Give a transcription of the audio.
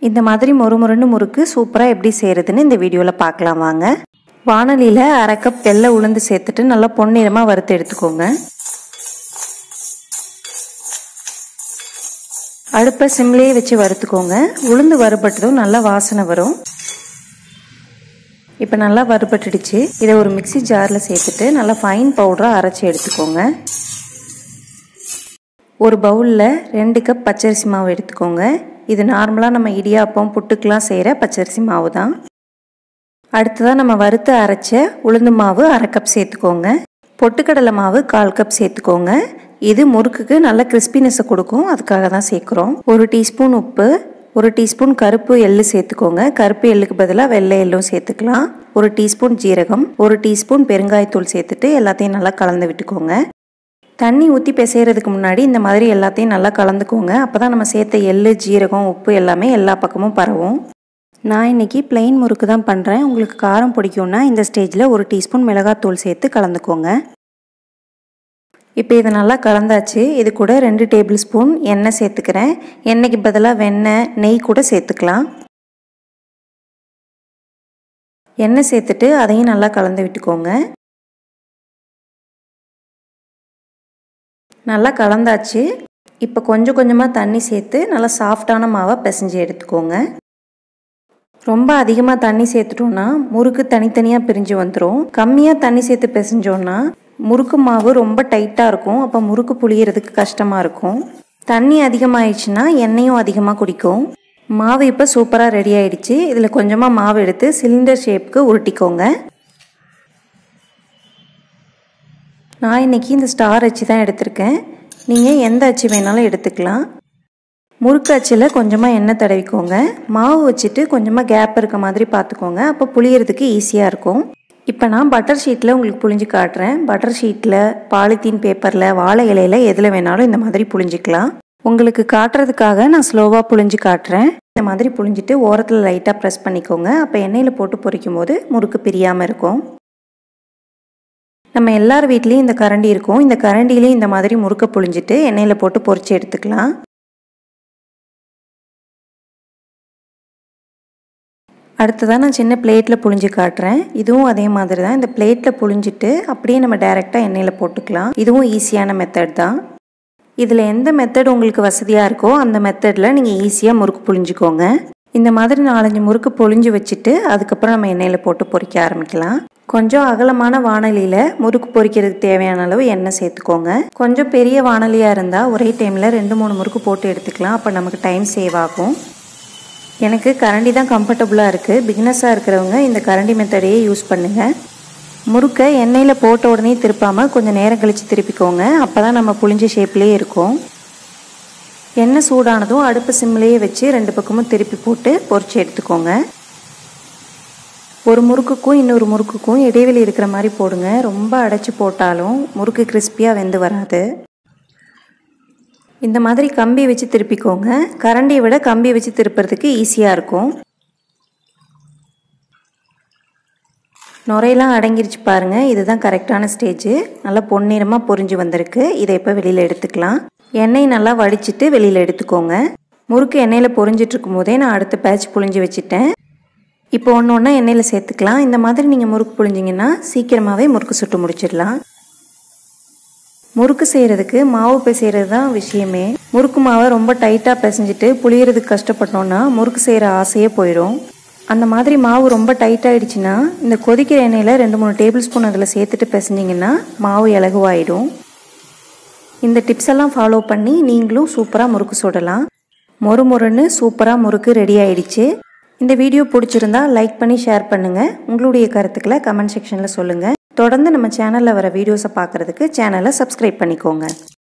இந்த மாதிரி மொறு மொறுன்னு முறுக்கு சூப்பராக எப்படி செய்கிறதுன்னு இந்த வீடியோவில் பார்க்கலாம் வாங்க வானலியில் அரை கப் வெள்ளை உளுந்து சேர்த்துட்டு நல்லா பொன்னிறமாக வறுத்து எடுத்துக்கோங்க அடுப்பை சிம்லேயே வச்சு வறுத்துக்கோங்க உளுந்து வறுபட்டதும் நல்லா வாசனை வரும் இப்போ நல்லா வறுபட்டுடுச்சு இதை ஒரு மிக்சி ஜாரில் சேர்த்துட்டு நல்லா ஃபைன் பவுடராக அரைச்சி எடுத்துக்கோங்க ஒரு பவுலில் ரெண்டு கப் பச்சரிசி மாவு எடுத்துக்கோங்க இது நார்மலாக நம்ம இடியாப்பம் புட்டுக்கெலாம் செய்கிற பச்சரிசி மாவு தான் அடுத்ததாக நம்ம வறுத்து அரைச்ச உளுந்து மாவு அரை கப் சேர்த்துக்கோங்க பொட்டுக்கடலை மாவு கால் கப் சேர்த்துக்கோங்க இது முறுக்குக்கு நல்ல கிறிஸ்பினஸை கொடுக்கும் அதுக்காக தான் சேர்க்குறோம் ஒரு டீஸ்பூன் உப்பு ஒரு டீஸ்பூன் கருப்பு எள்ளு சேர்த்துக்கோங்க கருப்பு எள்ளுக்கு பதிலாக வெள்ளை எள்ளும் சேர்த்துக்கலாம் ஒரு டீஸ்பூன் ஜீரகம் ஒரு டீஸ்பூன் பெருங்காயத்தூள் சேர்த்துட்டு எல்லாத்தையும் நல்லா கலந்து விட்டுக்கோங்க தண்ணி ஊற்றி பிசைகிறதுக்கு முன்னாடி இந்த மாதிரி எல்லாத்தையும் நல்லா கலந்துக்கோங்க அப்போ தான் நம்ம சேர்த்த எள்ளு ஜீரகம் உப்பு எல்லாமே எல்லா பக்கமும் பரவும் நான் இன்றைக்கி பிளெயின் முறுக்கு தான் பண்ணுறேன் உங்களுக்கு காரம் பிடிக்கும்னா இந்த ஸ்டேஜில் ஒரு டீஸ்பூன் மிளகாத்தூள் சேர்த்து கலந்துக்கோங்க இப்போ இதை நல்லா கலந்தாச்சு இது கூட ரெண்டு டேபிள் ஸ்பூன் எண்ணெய் சேர்த்துக்கிறேன் எண்ணெய்க்கு பதிலாக வெண்ணெய் நெய் கூட சேர்த்துக்கலாம் எண்ணெய் சேர்த்துட்டு அதையும் நல்லா கலந்து விட்டுக்கோங்க நல்லா கலந்தாச்சு இப்போ கொஞ்சம் கொஞ்சமாக தண்ணி சேர்த்து நல்லா சாஃப்டான மாவை பிசைஞ்சு எடுத்துக்கோங்க ரொம்ப அதிகமாக தண்ணி சேர்த்துட்டோன்னா முறுக்கு தனித்தனியாக பிரிஞ்சு வந்துடும் கம்மியாக தண்ணி சேர்த்து பிசைஞ்சோன்னா முறுக்கு மாவு ரொம்ப டைட்டாக இருக்கும் அப்போ முறுக்கு புளியறதுக்கு கஷ்டமாக இருக்கும் தண்ணி அதிகமாகிடுச்சுன்னா எண்ணெயும் அதிகமாக குடிக்கும் மாவு இப்போ சூப்பராக ரெடி ஆயிடுச்சு இதில் கொஞ்சமாக மாவு எடுத்து சிலிண்டர் ஷேப்புக்கு உருட்டிக்கோங்க நான் இன்றைக்கி இந்த ஸ்டார் அச்சு தான் எடுத்திருக்கேன் நீங்கள் எந்த அச்சு வேணாலும் எடுத்துக்கலாம் முறுக்கு அச்சில் கொஞ்சமாக எண்ணெய் தடவிக்கோங்க மாவு வச்சுட்டு கொஞ்சமாக கேப் இருக்க மாதிரி பார்த்துக்கோங்க அப்போ புளியறதுக்கு ஈஸியாக இருக்கும் இப்போ நான் பட்டர் ஷீட்டில் உங்களுக்கு புளிஞ்சு காட்டுறேன் பட்டர் ஷீட்டில் பாலித்தீன் பேப்பரில் வாழை இலையில் எதில் வேணாலும் இந்த மாதிரி புளிஞ்சிக்கலாம் உங்களுக்கு காட்டுறதுக்காக நான் ஸ்லோவாக புளிஞ்சு காட்டுறேன் இந்த மாதிரி புளிஞ்சிட்டு ஓரத்தில் லைட்டாக ப்ரெஸ் பண்ணிக்கோங்க அப்போ எண்ணெயில் போட்டு பொரிக்கும் போது முறுக்கு பிரியாமல் இருக்கும் நம்ம எல்லார் வீட்லேயும் இந்த கரண்டி இருக்கும் இந்த கரண்டிலையும் இந்த மாதிரி முறுக்க புழிஞ்சிட்டு எண்ணெயில் போட்டு பொரிச்சு எடுத்துக்கலாம் அடுத்ததாக நான் சின்ன பிளேட்டில் புழிஞ்சு காட்டுறேன் இதுவும் அதே மாதிரி தான் இந்த பிளேட்டில் புழிஞ்சிட்டு அப்படியே நம்ம டைரெக்டாக எண்ணெயில் போட்டுக்கலாம் இதுவும் ஈஸியான மெத்தட் தான் இதில் எந்த மெத்தட் உங்களுக்கு வசதியாக இருக்கோ அந்த மெத்தடில் நீங்கள் ஈஸியாக முறுக்கு புழிஞ்சிக்கோங்க இந்த மாதிரி நாலஞ்சு முறுக்கு பொழிஞ்சு வச்சுட்டு அதுக்கப்புறம் நம்ம எண்ணெயில் போட்டு பொரிக்க ஆரம்பிக்கலாம் கொஞ்சம் அகலமான வானலியில் முறுக்கு பொரிக்கிறதுக்கு தேவையான அளவு எண்ணெய் சேர்த்துக்கோங்க கொஞ்சம் பெரிய வானலியாக இருந்தால் ஒரே டைமில் ரெண்டு மூணு முறுக்கு போட்டு எடுத்துக்கலாம் அப்போ நமக்கு டைம் சேவ் ஆகும் எனக்கு கரண்டி தான் கம்ஃபர்டபுளாக இருக்குது பிகினஸாக இருக்கிறவங்க இந்த கரண்டி மெத்தடையே யூஸ் பண்ணுங்கள் முறுக்கை எண்ணெயில் போட்ட உடனே திருப்பாமல் கொஞ்சம் நேரம் கழித்து திருப்பிக்கோங்க அப்போ தான் நம்ம புளிஞ்ச ஷேப்லேயே இருக்கும் எண்ணெய் சூடானதும் அடுப்பு சிம்லேயே வச்சு ரெண்டு பக்கமும் திருப்பி போட்டு பொரிச்சு எடுத்துக்கோங்க ஒரு முறுக்குக்கும் இன்னொரு முறுக்குக்கும் இடைவெளி இருக்கிற மாதிரி போடுங்க ரொம்ப அடைச்சி போட்டாலும் முறுக்கு கிறிஸ்பியாக வெந்து வராது இந்த மாதிரி கம்பி வச்சு திருப்பிக்கோங்க கரண்டியை விட கம்பி வச்சு திருப்புறதுக்கு ஈஸியாக இருக்கும் நுரையெல்லாம் அடங்கிருச்சு பாருங்கள் இதுதான் கரெக்டான ஸ்டேஜ் நல்லா பொன்னிறமாக பொரிஞ்சு வந்திருக்கு இதை இப்போ வெளியில் எடுத்துக்கலாம் எண்ணெய் நல்லா வடிச்சிட்டு வெளியில் எடுத்துக்கோங்க முறுக்கு எண்ணெயில் பொரிஞ்சிட்டு இருக்கும் போதே நான் அடுத்த பேட்ச் புழிஞ்சு வச்சுட்டேன் இப்போ ஒன்று ஒன்றா எண்ணெயில் சேர்த்துக்கலாம் இந்த மாதிரி நீங்கள் முறுக்கு புழிஞ்சிங்கன்னா சீக்கிரமாகவே முறுக்கு சுட்டு முடிச்சிடலாம் முறுக்கு செய்கிறதுக்கு மாவு பிசைகிறது தான் விஷயமே முறுக்கு மாவை ரொம்ப டைட்டாக பிசைஞ்சிட்டு புளியறதுக்கு கஷ்டப்பட்டோன்னா முறுக்கு செய்கிற ஆசையே போயிடும் அந்த மாதிரி மாவு ரொம்ப டைட் ஆயிடுச்சுன்னா இந்த கொதிக்கிற எண்ணெயில் ரெண்டு மூணு டேபிள் ஸ்பூன் அதில் சேர்த்துட்டு பிசைஞ்சிங்கன்னா மாவு இலகுவாயிடும் இந்த டிப்ஸ் எல்லாம் ஃபாலோ பண்ணி நீங்களும் சூப்பராக முறுக்கு சுடலாம் மொறு மொறுன்னு சூப்பராக முறுக்கு ரெடி ஆயிடுச்சு இந்த வீடியோ பிடிச்சிருந்தா லைக் பண்ணி ஷேர் பண்ணுங்கள் உங்களுடைய கருத்துக்களை கமெண்ட் செக்ஷனில் சொல்லுங்கள் தொடர்ந்து நம்ம சேனலில் வர வீடியோஸை பார்க்குறதுக்கு சேனலை சப்ஸ்கிரைப் பண்ணிக்கோங்க